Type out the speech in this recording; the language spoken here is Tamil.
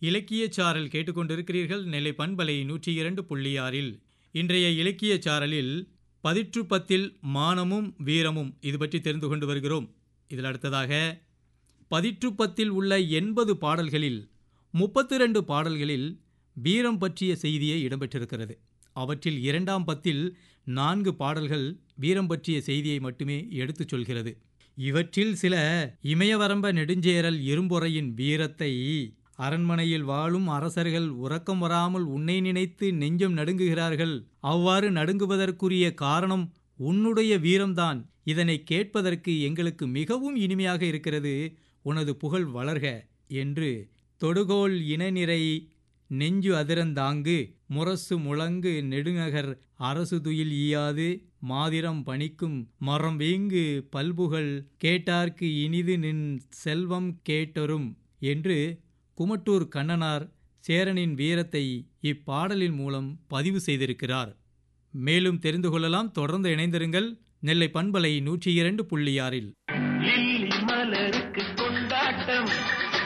இலக்கியச் சாரல் கேட்டுக்கொண்டிருக்கிறீர்கள் நெல்லை பண்பலை நூற்றி இரண்டு புள்ளி ஆறில் இன்றைய இலக்கியச் சாரலில் பதிற்று பத்தில் மானமும் வீரமும் இது பற்றி தெரிந்து கொண்டு வருகிறோம் இதில் அடுத்ததாக பதிற்று பத்தில் உள்ள எண்பது பாடல்களில் முப்பத்தி ரெண்டு பாடல்களில் வீரம் பற்றிய செய்தியே இடம்பெற்றிருக்கிறது அவற்றில் இரண்டாம் பத்தில் நான்கு பாடல்கள் வீரம் பற்றிய செய்தியை மட்டுமே எடுத்துச் சொல்கிறது இவற்றில் சில இமயவரம்ப நெடுஞ்சேரல் இரும்பொறையின் வீரத்தை அரண்மனையில் வாழும் அரசர்கள் உறக்கம் வராமல் உன்னை நினைத்து நெஞ்சம் நடுங்குகிறார்கள் அவ்வாறு நடுங்குவதற்குரிய காரணம் உன்னுடைய வீரம்தான் இதனை கேட்பதற்கு எங்களுக்கு மிகவும் இனிமையாக இருக்கிறது உனது புகழ் வளர்க என்று தொடுகோல் இனநிறை நெஞ்சு அதிரந்தாங்கு முரசு முழங்கு நெடுநகர் அரசு துயில் ஈயாது மாதிரம் பணிக்கும் மரம் வீங்கு பல்புகள் கேட்டார்க்கு இனிது நின் செல்வம் கேட்டரும் என்று குமட்டூர் கண்ணனார் சேரனின் வீரத்தை இப்பாடலின் மூலம் பதிவு செய்திருக்கிறார் மேலும் தெரிந்து கொள்ளலாம் தொடர்ந்து இணைந்திருங்கள் நெல்லை பண்பலை நூற்றி இரண்டு புள்ளி ஆறில் இல்லை